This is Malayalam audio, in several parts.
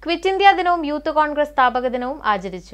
ക്വിറ്റ് ഇന്ത്യ ദിനവും യൂത്ത് കോൺഗ്രസ് സ്ഥാപക ദിനവും ആചരിച്ചു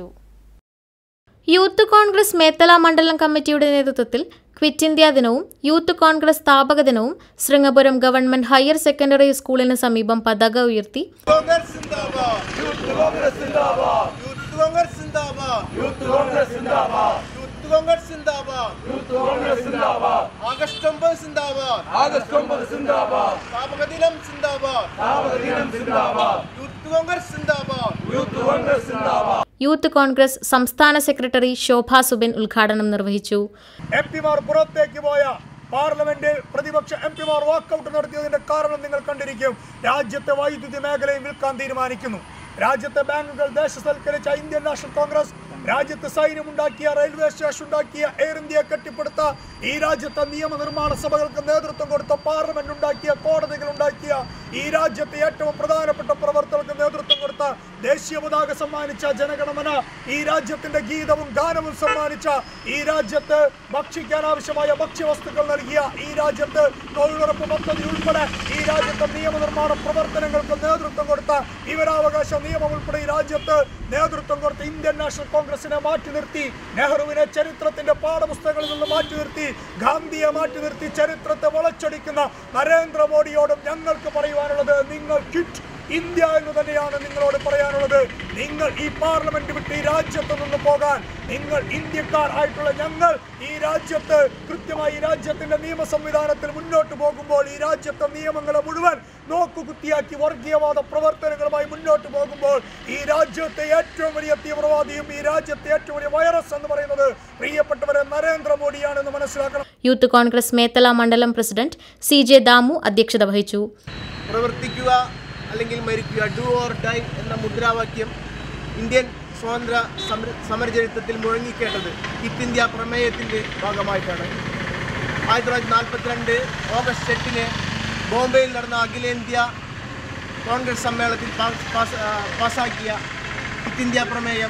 യൂത്ത് കോൺഗ്രസ് മേത്തല മണ്ഡലം കമ്മിറ്റിയുടെ നേതൃത്വത്തിൽ ക്വിറ്റ് ഇന്ത്യ ദിനവും യൂത്ത് കോൺഗ്രസ് സ്ഥാപക ദിനവും ശൃംഗപുരം ഗവൺമെന്റ് ഹയർ സെക്കൻഡറി സ്കൂളിന് സമീപം പതാക ഉയർത്തി കോൺഗ്രസ് സിന്ദാബാദ് യൂത്ത് കോൺഗ്രസ് സിന്ദാബാദ് യൂത്ത് കോൺഗ്രസ് സിന്ദാബാദ് യൂത്ത് കോൺഗ്രസ് സിന്ദാബാദ് യൂത്ത് കോൺഗ്രസ് സിന്ദാബാദ് യൂത്ത് കോൺഗ്രസ് സിന്ദാബാദ് ആഗസ്റ്റ് ഒമ്പത് സിന്ദാബാദ് ആഗസ്റ്റ് ഒമ്പത് സിന്ദാബാദ് സ്ഥാപക ദിനം സിന്ദാബാദ് സ്ഥാപക ദിനം സിന്ദാബാദ് യൂത്ത് കോൺഗ്രസ് സിന്ദാബാദ് യൂത്ത് കോൺഗ്രസ് സിന്ദാബാദ് യൂത്ത് കോൺഗ്രസ് സംസ്ഥാന സെക്രട്ടറി ശോഭ സുബിൻ ഉദ്ഘാടനം നിർവഹിച്ചു എം പിമാർ പുറത്തേക്ക് പോയ പാർലമെന്റ് പ്രതിപക്ഷ എം പിമാർ വാക്കൌട്ട് നടത്തിയതിന്റെ കാരണം നിങ്ങൾ കണ്ടിരിക്കും രാജ്യത്തെ വൈദ്യുതി മേഖലയും വിൽക്കാൻ തീരുമാനിക്കുന്നു രാജ്യത്തെ ബാങ്കുകൾ ദേശസൽക്കരിച്ച ഇന്ത്യൻ നാഷണൽ കോൺഗ്രസ് രാജ്യത്ത് സൈന്യമുണ്ടാക്കിയ റെയിൽവേ സ്റ്റേഷൻ ഉണ്ടാക്കിയ എയർ ഇന്ത്യ കെട്ടിപ്പടുത്ത ഈ രാജ്യത്തെ നിയമനിർമ്മാണ സഭകൾക്ക് നേതൃത്വം കൊടുത്ത പാർലമെന്റ് ഉണ്ടാക്കിയ കോടതികൾ ഉണ്ടാക്കിയ ഈ രാജ്യത്തെ ഏറ്റവും പ്രധാനപ്പെട്ട പ്രവർത്തകർക്ക് നേതൃത്വം കൊടുത്ത ദേശീയ പതാക സമ്മാനിച്ച ജനഗണമന ഈ രാജ്യത്തിന്റെ ഗീതവും ഗാനവും സമ്മാനിച്ച ഈ രാജ്യത്ത് ഭക്ഷിക്കാൻ ആവശ്യമായ ഭക്ഷ്യവസ്തുക്കൾ നൽകിയ ഈ രാജ്യത്ത് തൊഴിലുറപ്പ് പദ്ധതി ഉൾപ്പെടെ ഈ രാജ്യത്തെ നിയമനിർമ്മാണ പ്രവർത്തനങ്ങൾക്ക് നേതൃത്വം കൊടുത്ത വിവരാവകാശ നിയമം ഉൾപ്പെടെ ഈ രാജ്യത്ത് നേതൃത്വം കൊടുത്ത ഇന്ത്യൻ നാഷണൽ കോൺഗ്രസിനെ മാറ്റി നിർത്തി നെഹ്റുവിനെ ചരിത്രത്തിന്റെ പാഠപുസ്തകങ്ങളിൽ നിന്ന് മാറ്റി നിർത്തി ഗാന്ധിയെ മാറ്റി നിർത്തി ചരിത്രത്തെ വളച്ചൊടിക്കുന്ന നരേന്ദ്രമോദിയോടും ഞങ്ങൾക്ക് പറയുവാനുള്ളത് നിങ്ങൾ കിറ്റ് ഇന്ത്യ എന്ന് തന്നെയാണ് നിങ്ങളോട് പറയാനുള്ളത് നിങ്ങൾ ഈ പാർലമെന്റ് വിട്ട് ഈ രാജ്യത്ത് നിന്ന് പോകാൻ നിങ്ങൾ ഇന്ത്യക്കാർ ആയിട്ടുള്ള ഞങ്ങൾ ഈ രാജ്യത്ത് കൃത്യമായി ഈ രാജ്യത്തിന്റെ നിയമ സംവിധാനത്തിൽ മുന്നോട്ട് പോകുമ്പോൾ ഈ രാജ്യത്തെ നിയമങ്ങളെ മുഴുവൻ നോക്കുകുത്തിയാക്കി വർഗീയവാദ പ്രവർത്തനങ്ങളുമായി മുന്നോട്ട് പോകുമ്പോൾ ഈ രാജ്യത്തെ ഏറ്റവും വലിയ തീവ്രവാദിയും ഈ രാജ്യത്തെ ഏറ്റവും വലിയ വൈറസ് എന്ന് പറയുന്നത് പ്രിയപ്പെട്ടവരെ നരേന്ദ്രമോദിയാണെന്ന് മനസ്സിലാക്കണം യൂത്ത് കോൺഗ്രസ് മേത്തല മണ്ഡലം പ്രസിഡന്റ് സി ജെ ദാമു അധ്യക്ഷത വഹിച്ചു പ്രവർത്തിക്കുക അല്ലെങ്കിൽ മരിക്കുക ഡു ഓർ ഡൈ എന്ന മുദ്രാവാക്യം ഇന്ത്യൻ സ്വാതന്ത്ര്യ സമര സമരചരിത്രത്തിൽ മുഴങ്ങിക്കേട്ടത് ക്വിറ്റ് ഇന്ത്യ പ്രമേയത്തിൻ്റെ ഭാഗമായിട്ടാണ് ആയിരത്തി തൊള്ളായിരത്തി നാൽപ്പത്തിരണ്ട് ഓഗസ്റ്റ് എട്ടിന് ബോംബെയിൽ നടന്ന അഖിലേന്ത്യാ കോൺഗ്രസ് സമ്മേളനത്തിൽ പാസ് പാസ് ആ, പാസ്സാക്കിയ ക്വിറ്റ് ഇന്ത്യ പ്രമേയം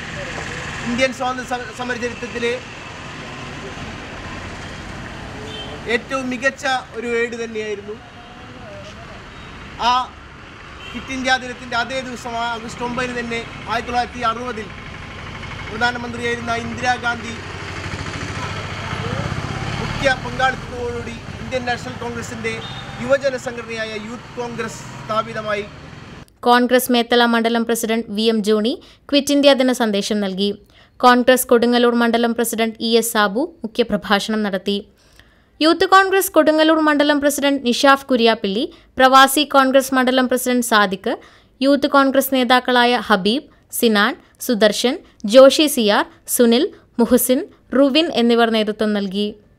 ഇന്ത്യൻ സ്വാതന്ത്ര്യ സമ- സമരചരിത്രത്തിലെ ഏറ്റവും മികച്ച ഒരു ഏട് തന്നെയായിരുന്നു ആ ക്വിറ്റ് ഇന്ത്യ ദിനത്തിൻ്റെ അതേ ദിവസം ആ ആഗസ്റ്റ് ഒമ്പതിന് തന്നെ ആയിരത്തി തൊള്ളായിരത്തി അറുപതിൽ പ്രധാനമന്ത്രിയായിരുന്ന ഇന്ദിരാഗാന്ധി മുഖ്യ പങ്കാളിത്തത്തോടുകൂടി ഇന്ത്യൻ നാഷണൽ കോൺഗ്രസിൻ്റെ യുവജന സംഘടനയായ യൂത്ത് കോൺഗ്രസ് സ്ഥാപിതമായി കോൺഗ്രസ് മേത്തല മണ്ഡലം president V M Johnny quit India ദിന സന്ദേശം നൽകി കോൺഗ്രസ് കൊടുങ്ങല്ലൂർ മണ്ഡലം പ്രസിഡന്റ് ഇ എസ് സാബു മുഖ്യപ്രഭാഷണം നടത്തി യൂത്ത് കോൺഗ്രസ് കൊടുങ്ങല്ലൂർ മണ്ഡലം പ്രസിഡന്റ് നിഷാഫ് കുര്യാപ്പിള്ളി പ്രവാസി കോൺഗ്രസ് മണ്ഡലം പ്രസിഡന്റ് സാദിഖ് യൂത്ത് കോൺഗ്രസ് നേതാക്കളായ ഹബീബ് സിനാൻ സുദർശൻ ജോഷി സിയാർ സുനിൽ മുഹസിൻ റുവിൻ എന്നിവർ നേതൃത്വം നൽകി